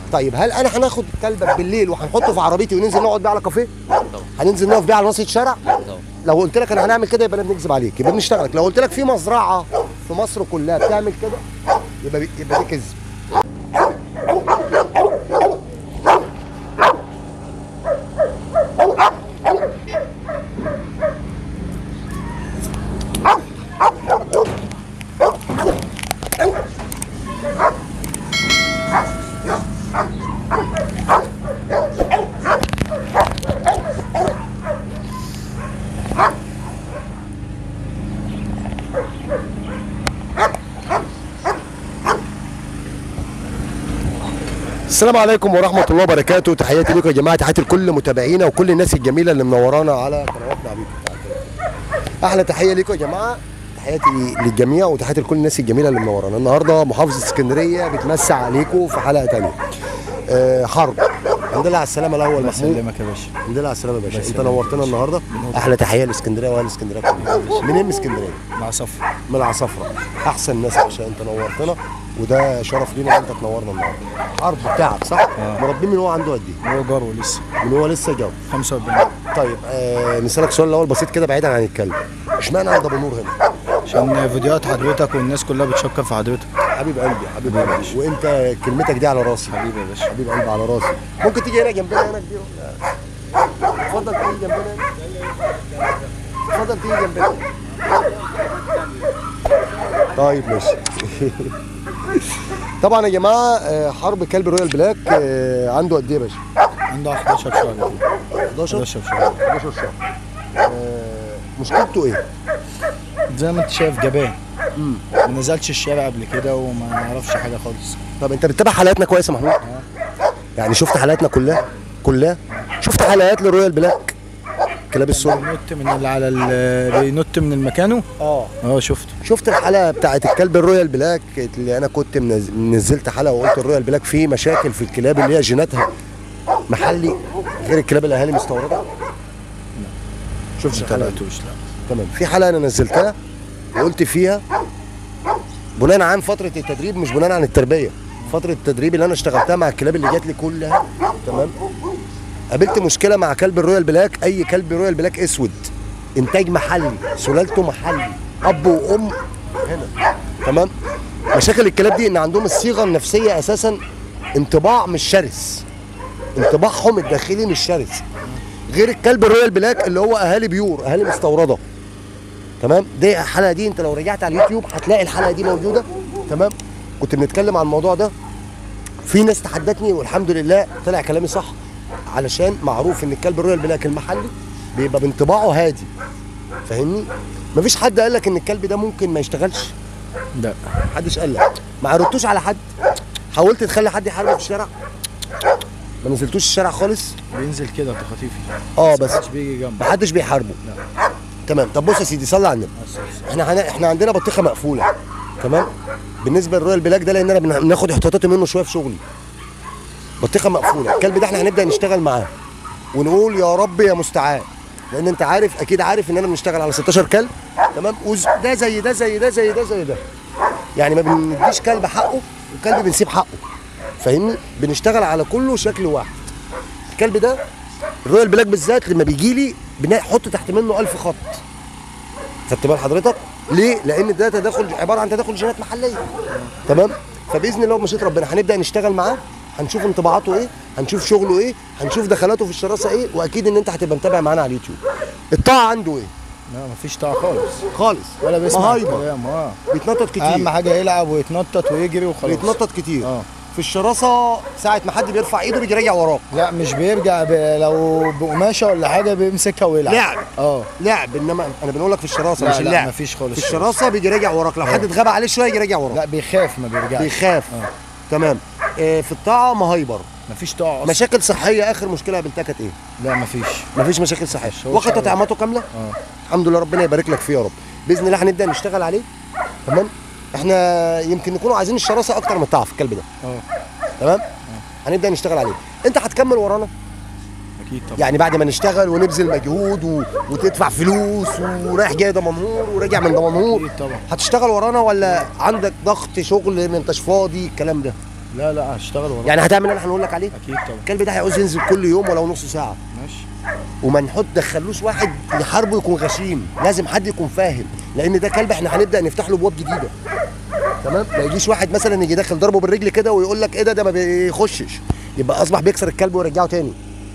طيب هل انا هناخد كلبك بالليل وهنحطه في عربيتي وننزل نقعد بيه على كافيه طبعا هننزل نقف بيه على نص الشارع طبعا لو قلت لك انا هنعمل كده يبقى انا بنكذب عليك يبقى بنشتغلك لو قلت لك في مزرعه في مصر كلها بتعمل كده يبقى بي- يبقى دي كذب السلام عليكم ورحمة الله وبركاته تحياتي لكم يا جماعة تحياتي لكل متابعينا وكل الناس الجميلة اللي منورانا على قنواتنا حبيبي أحلى تحية لكم يا جماعة تحياتي للجميع وتحياتي لكل الناس الجميلة اللي منورانا النهاردة محافظة اسكندرية بتمسع عليكم في حلقة تانية أه حرب الحمد لله على السلامة الأول محمود سلمك يا باشا الحمد لله على السلامة يا باشا الله أنت يسلمك. نورتنا النهاردة أحلى تحية لاسكندرية وأهل اسكندرية كلها منين من اسكندرية؟ مع صفر من العصافرة أحسن ناس يا باشا أنت نورتنا وده شرف لينا إن أنت تنورنا النهاردة حرب بتاعك صح؟ مربيه من هو عنده قد إيه؟ هو جرو لسه من هو لسه جو 45 طيب آه نسالك سؤال الاول بسيط كده بعيدا عن الكلب اشمعنى عند ابو نور هنا عشان فيديوهات حضرتك والناس كلها بتشكر في حضرتك حبيب قلبي حبيب قلبي وانت كلمتك دي على راسي حبيبي يا باشا حبيب قلبي على راسي ممكن تيجي هنا جنبنا هنا كبير اتفضل تيجي جنبنا هنا اتفضل تيجي جنبنا طيب ماشي طبعا يا جماعه آه، حرب كلب رويال بلاك آه، عنده قد ايه يا باشا؟ عنده 11 شهر كده 11 11 شهر 11 شهر آه، مشكلته ايه؟ زي ما انت شايف جبان ما نزلش الشارع قبل كده وما يعرفش حاجه خالص طب انت بتتابع حلقاتنا كويس يا محمود؟ يعني شفت حلقاتنا كلها؟ كلها؟ شفت حلقات للرويال بلاك؟ كلاب السود بينط من اللي على ال- بينط من المكانه اه اه شفته شفت الحلقه بتاعت الكلب الرويال بلاك اللي انا كنت منز- نزلت حلقه وقلت الرويال بلاك فيه مشاكل في الكلاب اللي هي جيناتها محلي غير الكلاب الاهالي مستورده؟ شفتش ما الحلقه دي؟ تابعتوش لا تمام في حلقه انا نزلتها وقلت فيها بناء عن فتره التدريب مش بناء عن التربيه فتره التدريب اللي انا اشتغلتها مع الكلاب اللي جات لي كلها تمام قابلت مشكله مع كلب الرويال بلاك اي كلب رويال بلاك اسود انتاج محلي سلالته محلي اب وام هنا تمام مشاكل الكلاب دي ان عندهم الصيغه النفسيه اساسا انطباع مش شرس انطباعهم الداخلي مش شرس غير الكلب الرويال بلاك اللي هو اهالي بيور اهالي مستورده تمام دي الحلقه دي انت لو رجعت على اليوتيوب هتلاقي الحلقه دي موجوده تمام كنت بنتكلم عن الموضوع ده في ناس تحدتني والحمد لله طلع كلامي صح علشان معروف ان الكلب الرويال بلاك المحلي بيبقى بانطباعه هادي فاهمني مفيش حد قال لك ان الكلب ده ممكن ما يشتغلش لا محدش قال لك ما عرضتوش على حد حاولت تخلي حد يحاربه في الشارع ما نزلتوش الشارع خالص بينزل كده بخطيفي اه بس محدش بيجي جنبه محدش بيحاربه تمام طب بص يا سيدي صلي على النبي احنا هن... احنا عندنا بطيخه مقفوله تمام بالنسبه للرويال بلاك ده لان انا بن- بناخد احتياطاتي منه شويه في شغلي بطيخه مقفوله الكلب ده احنا هنبدا نشتغل معاه ونقول يا رب يا مستعان لان انت عارف اكيد عارف ان انا بنشتغل على 16 كلب تمام وز... ده زي ده زي ده زي ده زي ده يعني ما بنديش كلب حقه وكلب بنسيب حقه فاهمني بنشتغل على كله شكل واحد الكلب ده الرويال بلاك بالذات لما بيجي لي بنحط تحت منه 1000 خط خدت بال حضرتك ليه لان ده تداخل عباره عن تداخل جينات محليه تمام فباذن الله بمشيئه ربنا هنبدا نشتغل معاه هنشوف انطباعاته ايه هنشوف شغله ايه هنشوف دخلاته في الشراسه ايه واكيد ان انت هتبقى متابع معانا على اليوتيوب الطاعه عنده ايه لا مفيش طاعه خالص خالص ولا بيسمع مهايبر الكلام اه بيتنطط كتير اهم حاجه يلعب ويتنطط ويجري وخلاص بيتنطط كتير اه في الشراسه ساعه ما حد بيرفع ايده بيجي راجع وراك لا مش بيرجع ب... لو بقماشه ولا حاجه بيمسكها ويلعب لعب. اه لعب انما انا بنقول لك في الشراسه لا، مش لا، اللعب مفيش خالص في الشراسه بيجي راجع وراك لو حد اتغاب عليه شويه يجي راجع وراك لا بيخاف ما بيرجعش بيخاف اه تمام آه في الطاعه مهايبر مفيش طاعه اصلا مشاكل صحيه اخر مشكله قابلتها كانت ايه لا مفيش مفيش مشاكل صحيه هو واخد شغال. تطعيماته كامله اه الحمد لله ربنا يبارك لك فيه يا رب باذن الله هنبدا نشتغل عليه تمام احنا يمكن نكونوا عايزين الشراسه اكتر من الطاعه في الكلب ده اه تمام هنبدا نشتغل عليه انت هتكمل ورانا اكيد طبعا يعني بعد ما نشتغل ونبذل مجهود و... وتدفع فلوس ورايح جاي دمنهور وراجع من دمنهور اكيد طبعا هتشتغل ورانا ولا عندك ضغط شغل ما انتش فاضي الكلام ده لا لا هشتغل وراه يعني هتعمل اللي احنا هنقول لك عليه اكيد طبعا الكلب ده هيعوز ينزل كل يوم ولو نص ساعه ماشي وما نحط دخلوش واحد يحاربه يكون غشيم لازم حد يكون فاهم لان ده كلب احنا هنبدا نفتح له ابواب جديده تمام ما يجيش واحد مثلا يجي داخل ضربه بالرجل كده ويقول لك ايه ده ده ما بيخشش يبقى اصبح بيكسر الكلب ويرجعه تاني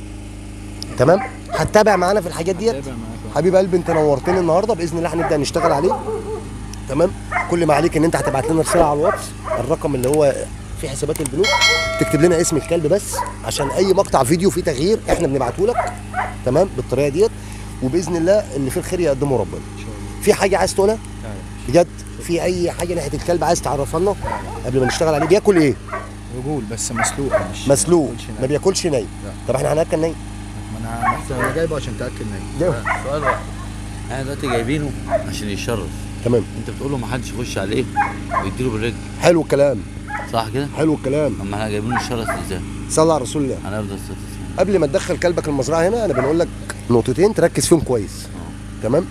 تمام هتتابع معانا في الحاجات ديت تابع معاك حبيب قلبي انت نورتني النهارده باذن الله هنبدا نشتغل عليه تمام كل ما عليك ان انت هتبعت لنا رساله على الواتس الرقم اللي هو في حسابات البنوك تكتب لنا اسم الكلب بس عشان اي مقطع فيديو فيه تغيير احنا بنبعته لك تمام بالطريقه ديت وباذن الله اللي فيه الخير يقدمه ربنا ان شاء الله في حاجه عايز تقولها تعالى. بجد في اي حاجه ناحيه الكلب عايز تعرفها لنا قبل ما نشتغل عليه بياكل ايه رجول بس مسلوق مش مسلوق ما ياكلش ما ني. بياكلش ني لا. طب احنا هناكل ني ما انا محتاج انا جايبه عشان تاكل ني جاوب. سؤال واحد احنا دلوقتي جايبينه عشان يشرف تمام انت بتقول له ما حدش يخش عليه ويديله بالرجل حلو الكلام صح كده؟ حلو الكلام اما احنا جايبينه يشرف ازاي؟ صلى على رسول الله هنفضل ست سنين قبل ما تدخل كلبك المزرعه هنا انا بنقول لك نقطتين تركز فيهم كويس تمام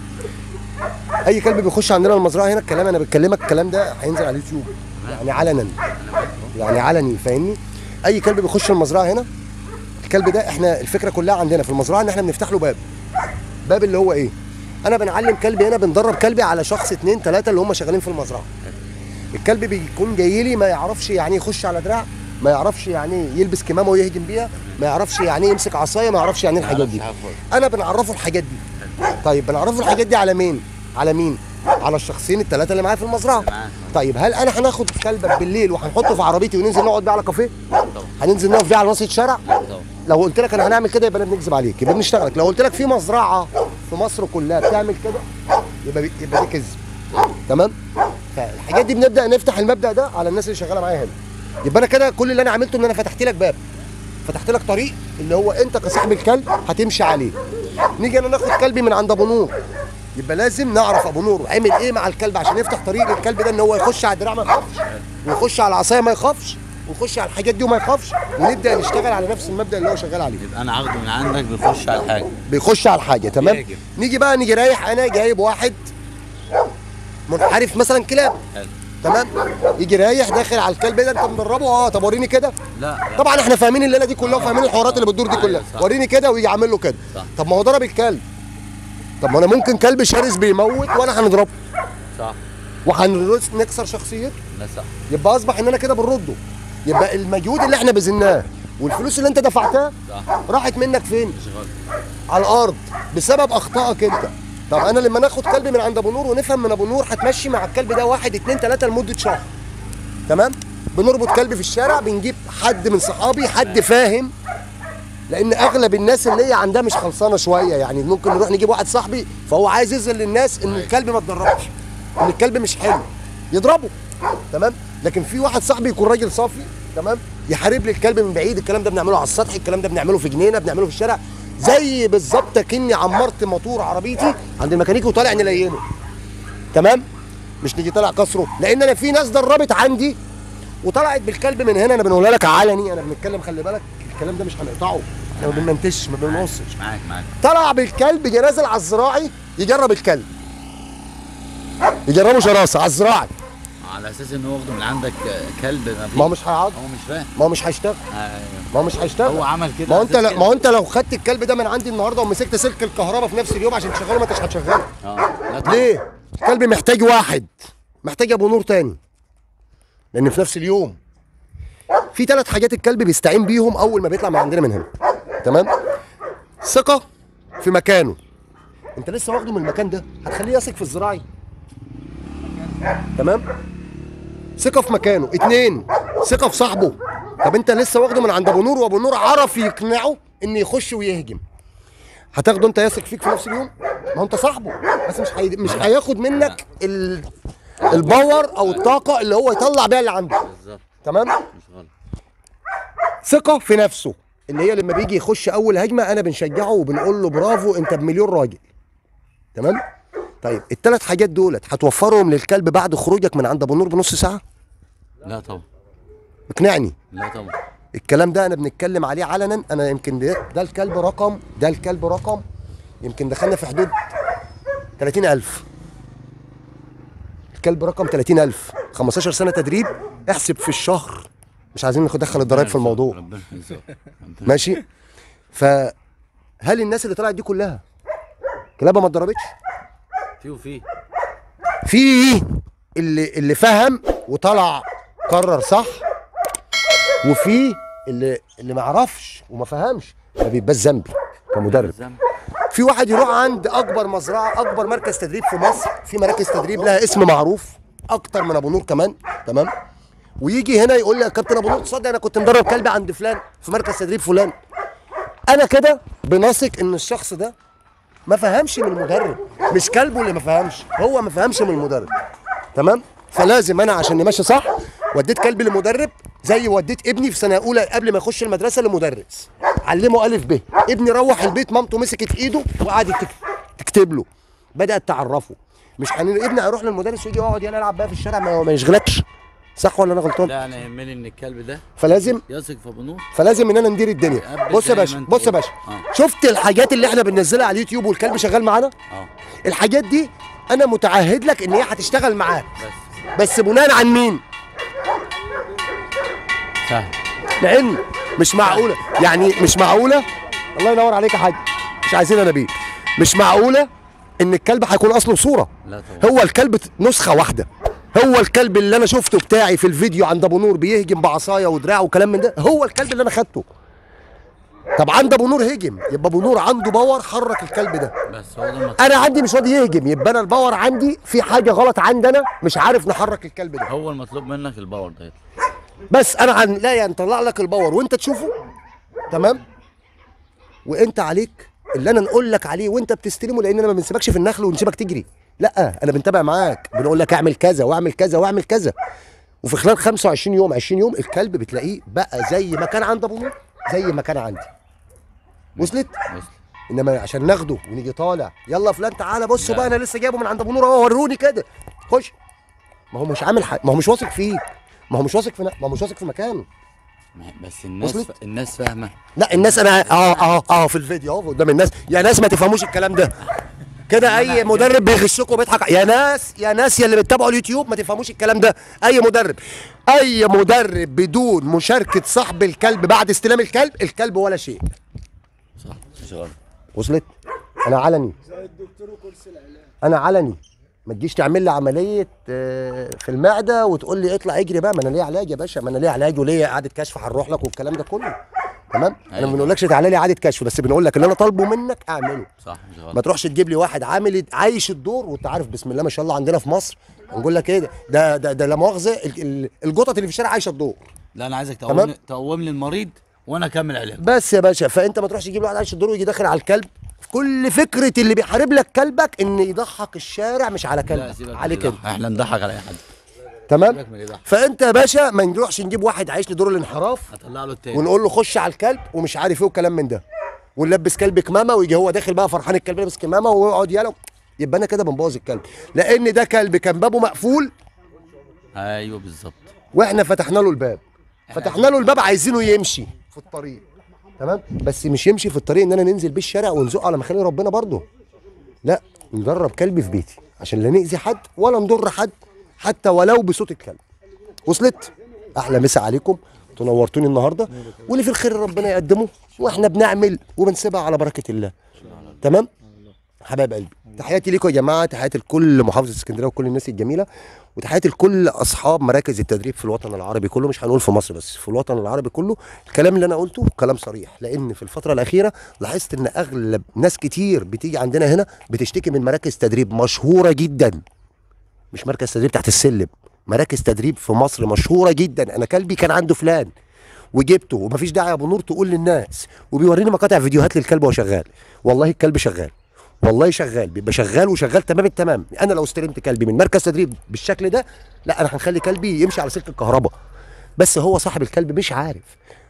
اي كلب بيخش عندنا المزرعه هنا الكلام انا بكلمك الكلام ده هينزل على اليوتيوب يعني علنا يعني علني فاهمني اي كلب بيخش المزرعه هنا الكلب ده احنا الفكره كلها عندنا في المزرعه ان احنا بنفتح له باب باب اللي هو ايه انا بنعلم كلبي هنا بندرب كلبي على شخص اتنين تلاته اللي هم شغالين في المزرعه الكلب بيكون جاي لي ما يعرفش يعني ايه يخش على دراع ما يعرفش يعني ايه يلبس كمامه ويهجم بيها ما يعرفش يعني ايه يمسك عصايه ما يعرفش يعني ايه الحاجات دي انا بنعرفه الحاجات دي طيب بنعرفه الحاجات دي على مين على مين على الشخصين الثلاثه اللي معايا في المزرعه معاك. طيب هل انا هناخد كلبك بالليل وهنحطه في عربيتي وننزل نقعد بيه على كافيه طبعا هننزل نقف بيه على نص الشارع طبعا لو قلت لك انا هنعمل كده يبقى انا بنكذب عليك يبقى بنشتغلك لو قلت لك في مزرعه في مصر كلها بتعمل كده يبقى يبقى دي كذب تمام فالحاجات دي بنبدا نفتح المبدا ده على الناس اللي شغاله معايا هنا يبقى انا كده كل اللي انا عملته ان انا فتحت لك باب فتحت لك طريق اللي هو انت كصاحب الكلب هتمشي عليه نيجي انا ناخد كلبي من عند ابو نور يبقى لازم نعرف ابو نور عمل ايه مع الكلب عشان يفتح طريق للكلب ده ان هو يخش على الدراع ما يخافش ويخش على العصايه ما يخافش ويخش على الحاجات دي وما يخافش ونبدا نشتغل على نفس المبدا اللي هو شغال عليه يبقى انا عاخده من عندك بيخش على الحاجه بيخش على الحاجه تمام يهجم. نيجي بقى نيجي رايح انا جايب واحد منحرف مثلا كلاب حلو. تمام يجي رايح داخل على الكلب ده انت مدربه اه طب وريني كده لا لا. طبعا احنا فاهمين الليله دي كلها وفاهمين الحوارات اللي بتدور دي أيوة، كلها صح. وريني كده ويجي عامل له كده صح. طب ما هو ضرب الكلب طب ما انا ممكن كلب شرس بيموت وانا هنضربه صح وهنكسر شخصيته لا صح يبقى اصبح ان انا كده بنرده يبقى المجهود اللي احنا بذلناه والفلوس اللي انت دفعتها صح راحت منك فين مش غلط على الارض بسبب اخطائك انت طب انا لما ناخد كلب من عند ابو نور ونفهم من ابو نور هتمشي مع الكلب ده واحد اتنين تلاته لمده شهر تمام بنربط كلب في الشارع بنجيب حد من صحابي حد فاهم لان اغلب الناس اللي هي عندها مش خلصانه شويه يعني ممكن نروح نجيب واحد صاحبي فهو عايز يظهر للناس ان الكلب ما اتدربش ان الكلب مش حلو يضربه تمام لكن في واحد صاحبي يكون راجل صافي تمام يحارب لي الكلب من بعيد الكلام ده بنعمله على السطح الكلام ده بنعمله في جنينه بنعمله في الشارع زي بالظبط كاني عمرت موتور عربيتي عند الميكانيكي وطالع نلينه تمام مش نيجي طالع كسره لان انا في ناس دربت عندي وطلعت بالكلب من هنا انا بنقولها لك علني انا بنتكلم خلي بالك الكلام ده مش هنقطعه احنا ما بنمنتش ما بنقصش معاك معاك طلع بالكلب جه نازل على الزراعي يجرب الكلب يجربه شراسه على الزراعي على اساس ان هو واخده من عندك كلب ما فيش ما هو مش هيقعد هو مش فاهم ما هو مش هيشتغل ايوه ما هو مش هيشتغل هو عمل كده ما هو على انت أساس لا كده. ما هو انت لو خدت الكلب ده من عندي النهارده ومسكت سلك الكهرباء في نفس اليوم عشان تشغله ما انتش هتشغله اه لا طبعا. ليه؟ الكلب محتاج واحد محتاج ابو نور تاني لان في نفس اليوم في ثلاث حاجات الكلب بيستعين بيهم اول ما بيطلع من عندنا من هنا تمام ثقه في مكانه انت لسه واخده من المكان ده هتخليه يثق في الزراعي تمام ثقه في مكانه اتنين ثقه في صاحبه طب انت لسه واخده من عند ابو نور وابو نور عرف يقنعه ان يخش ويهجم هتاخده انت يثق فيك في نفس اليوم ما هو انت صاحبه بس مش هي... مش هياخد منك ال... الباور او الطاقه اللي هو يطلع بيها اللي عنده بالظبط تمام مش غلط ثقه في نفسه اللي هي لما بيجي يخش اول هجمه انا بنشجعه وبنقول له برافو انت بمليون راجل تمام طيب الثلاث حاجات دولت هتوفرهم للكلب بعد خروجك من عند ابو نور بنص ساعه لا طبعا اقنعني لا طبعا الكلام ده انا بنتكلم عليه علنا انا يمكن ده, ده الكلب رقم ده الكلب رقم يمكن دخلنا في حدود 30000 الكلب رقم 30000 15 سنه تدريب احسب في الشهر مش عايزين ندخل الضرايب في الموضوع ربنا يرزقك. ربنا- ماشي فهل الناس اللي طلعت دي كلها كلابها ما اتضربتش في وفي في اللي اللي فهم وطلع قرر صح وفي اللي اللي ما عرفش وما فهمش ما بيبقاش ذنبي كمدرب ذنب. في واحد يروح عند اكبر مزرعه اكبر مركز تدريب في مصر في مراكز تدريب لها اسم معروف اكتر من ابو نور كمان تمام ويجي هنا يقول لي يا كابتن ابو نور تصدق انا كنت مدرب كلبي عند فلان في مركز تدريب فلان انا كده بنثق ان الشخص ده ما فهمش من المدرب مش كلبه اللي ما فهمش هو ما فهمش من المدرب تمام فلازم انا عشان نمشي صح وديت كلبي لمدرب زي وديت ابني في سنه اولى قبل ما يخش المدرسه لمدرس علمه الف ب ابني روح البيت مامته مسكت ايده وقعدت تك- تكتب له بدات تعرفه مش حنين ابني هيروح للمدرس ويجي يقعد يلا العب بقى في الشارع ما, ما يشغلكش صح ولا انا غلطان لا انا يهمني ان الكلب ده فلازم يثق في ابو نور فلازم ان انا ندير الدنيا قبل بص يا زي باشا ما انت بص يا قلت. باشا آه. شفت الحاجات اللي احنا بننزلها على اليوتيوب والكلب شغال معانا اه الحاجات دي انا متعهد لك ان هي هتشتغل معاك بس بس بناء عن مين سهل لان مش معقوله يعني مش معقوله الله ينور عليك يا حاج مش عايزين انا بيه مش معقوله ان الكلب هيكون اصله صوره لا طبعا هو الكلب نسخه واحده هو الكلب اللي انا شفته بتاعي في الفيديو عند ابو نور بيهجم بعصايه ودراع وكلام من ده هو الكلب اللي انا خدته طب عند ابو نور هجم يبقى ابو نور عنده باور حرك الكلب ده بس هو ده المطلوب انا عندي مش راضي يهجم يبقى انا الباور عندي في حاجه غلط عندنا مش عارف نحرك الكلب ده هو المطلوب منك الباور ده يطلع. بس انا عن لا يعني نطلع لك الباور وانت تشوفه تمام وانت عليك اللي انا نقول لك عليه وانت بتستلمه لان انا ما بنسيبكش في النخل ونسيبك تجري لا انا بنتابع معاك بنقول لك اعمل كذا واعمل كذا واعمل كذا وفي خلال 25 يوم 20 يوم الكلب بتلاقيه بقى زي ما كان عند ابو نور زي ما كان عندي وصلت بص انما عشان ناخده ونيجي طالع يلا فلان تعالى بصوا بقى انا لسه جايبه من عند ابو نور اهو وروني كده خش ما هو مش عامل حاجه ما هو مش واثق فيك ما هو مش واثق في ن- ما هو مش واثق في مكانه ما- بس الناس وصلت؟ ف... الناس فاهمه لا الناس انا اه اه اه في الفيديو اهو قدام الناس يا ناس ما تفهموش الكلام ده كده اي مدرب بيغشكم وبيضحك يا ناس يا ناس يا اللي بتتابعوا اليوتيوب ما تفهموش الكلام ده اي مدرب اي مدرب بدون مشاركه صاحب الكلب بعد استلام الكلب الكلب ولا شيء صح مش غلط وصلت انا علني انا علني ما تجيش تعمل لي عمليه آه، في المعده وتقول لي اطلع اجري بقى ما انا ليه علاج يا باشا ما انا ليه علاج وليه اعاده كشف هنروح لك والكلام ده كله تمام انا أيوة. ما بنقولكش تعالى لي اعاده كشف بس بنقول لك اللي انا طالبه منك اعمله صح مش ما غلط تروحش تجيب لي واحد عامل عايش الدور وانت عارف بسم الله ما شاء الله عندنا في مصر نقول لك ايه ده ده ده, ده لا مؤاخذه ال- ال- القطط اللي في الشارع عايشه الدور لا انا عايزك تمام. تقوم تقوم لي المريض وانا اكمل علاج بس يا باشا فانت ما تروحش تجيب له واحد عايش الدور ويجي داخل على الكلب كل فكره اللي بيحارب لك كلبك ان يضحك الشارع مش على لا كلبك سيبك من عليك اللي انت يضحك. احنا نضحك على اي حد تمام سيبك من اللي يضحك. فانت يا باشا ما نروحش نجيب واحد عايش لدور الانحراف هطلع له التاني ونقول له خش على الكلب ومش عارف ايه وكلام من ده ونلبس كلب كمامه ويجي هو داخل بقى فرحان الكلب لابس كمامه ويقعد يلا يبقى انا كده بنبوظ الكلب لان ده كلب كان بابه مقفول ايوه بالظبط واحنا فتحنا له الباب فتحنا له الباب عايزينه يمشي في الطريق تمام بس مش يمشي في الطريق ان انا ننزل بيه الشارع ونزقه على مخالي ربنا برضه لا ندرب كلبي في بيتي عشان لا نأذي حد ولا نضر حد حتى ولو بصوت الكلب وصلت احلى مسا عليكم تنورتوني النهارده واللي في الخير ربنا يقدمه واحنا بنعمل وبنسيبها على بركه الله تمام حبايب قلبي تحياتي ليكم يا جماعه تحياتي لكل محافظه اسكندريه وكل الناس الجميله وتحياتي لكل اصحاب مراكز التدريب في الوطن العربي كله مش هنقول في مصر بس في الوطن العربي كله الكلام اللي انا قلته كلام صريح لان في الفتره الاخيره لاحظت ان اغلب ناس كتير بتيجي عندنا هنا بتشتكي من مراكز تدريب مشهوره جدا مش مركز تدريب تحت السلم مراكز تدريب في مصر مشهوره جدا انا كلبي كان عنده فلان وجبته ومفيش داعي يا ابو نور تقول للناس وبيوريني مقاطع فيديوهات للكلب وهو شغال والله الكلب شغال والله شغال بيبقى شغال وشغال تمام التمام انا لو استلمت كلبي من مركز تدريب بالشكل ده لا انا هنخلي كلبي يمشي على سلك الكهرباء بس هو صاحب الكلب مش عارف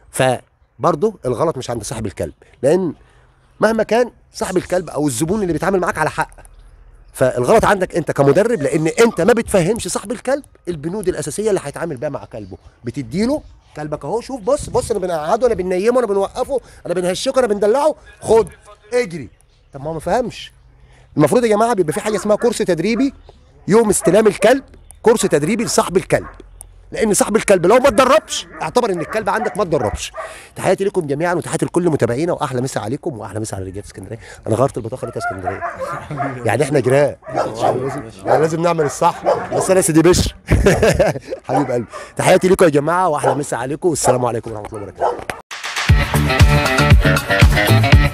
فبرضه الغلط مش عند صاحب الكلب لان مهما كان صاحب الكلب او الزبون اللي بيتعامل معاك على حق فالغلط عندك انت كمدرب لان انت ما بتفهمش صاحب الكلب البنود الاساسيه اللي هيتعامل بيها مع كلبه بتديله كلبك اهو شوف بص بص انا بنقعده انا بننيمه انا بنوقفه انا بنهشكه انا بندلعه خد اجري طب ما هو ما فهمش المفروض يا جماعه بيبقى في حاجه اسمها كورس تدريبي يوم استلام الكلب كورس تدريبي لصاحب الكلب لان صاحب الكلب لو ما اتدربش اعتبر ان الكلب عندك ما اتدربش تحياتي لكم جميعا وتحياتي لكل متابعينا واحلى مسا عليكم واحلى مسا على رجاله اسكندريه انا غيرت البطاقه خليتها اسكندريه يعني احنا جيران لازم يعني لازم نعمل الصح بس انا سيدي بشر حبيب قلبي تحياتي لكم يا جماعه واحلى مسا عليكم والسلام عليكم ورحمه الله وبركاته